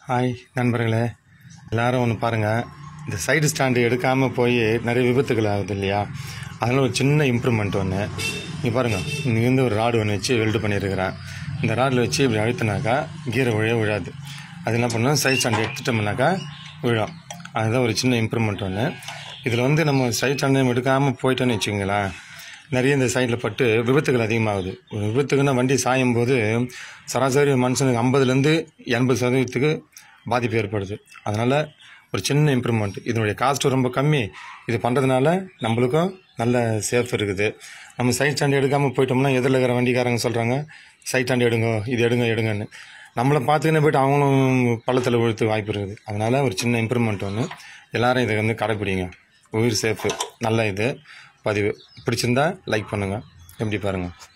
hi நண்பர்களே எல்லாரும் ஒன்று பாருங்கள் இந்த சைடு ஸ்டாண்டு எடுக்காமல் போய் நிறைய விபத்துகள் ஆகுது இல்லையா அதனால் ஒரு சின்ன இம்ப்ரூவ்மெண்ட் ஒன்று நீ பாருங்கள் இங்கேருந்து ஒரு ராடு ஒன்று வச்சு வெல்டு பண்ணியிருக்கிறேன் இந்த ராடில் வச்சு இப்படி அழுத்தினாக்கா கீரை விழ விழாது அது என்ன பண்ணணும் சைடு ஸ்டாண்டு எடுத்துட்டோம்னாக்கா விழும் அதுதான் ஒரு சின்ன இம்ப்ரூவ்மெண்ட் ஒன்று இதில் வந்து நம்ம சைடு ஸ்டாண்டு எடுக்காமல் போயிட்டோன்னு வச்சுங்களேன் நிறைய இந்த சைடில் பட்டு விபத்துகள் அதிகமாகுது ஒரு விபத்துக்குன்னா வண்டி சாயும் போது சராசரி மனுஷனுக்கு ஐம்பதுலேருந்து எண்பது சதவீதத்துக்கு பாதிப்பு ஏற்படுது அதனால் ஒரு சின்ன இம்ப்ரூவ்மெண்ட் இதனுடைய காஸ்ட் ரொம்ப கம்மி இது பண்ணுறதுனால நம்மளுக்கும் நல்ல சேஃப் இருக்குது நம்ம சைட் ஸ்டாண்ட் எடுக்காமல் போயிட்டோம்னா எதிரில் இருக்கிற வண்டிக்காரங்க சொல்கிறாங்க சைட் ஸ்டாண்ட் எடுங்க இது எடுங்க எடுங்கன்னு நம்மளை பார்த்துக்கினே போயிட்டு அவங்களும் பள்ளத்தில் விழுத்து வாய்ப்பு இருக்குது அதனால் ஒரு சின்ன இம்ப்ரூவ்மெண்ட் ஒன்று எல்லாரும் இதை வந்து கடைப்பிடிங்க உயிர் சேஃபு நல்ல இது பதிவு பிடிச்சிருந்தா லைக் பண்ணுங்கள் எப்படி பாருங்கள்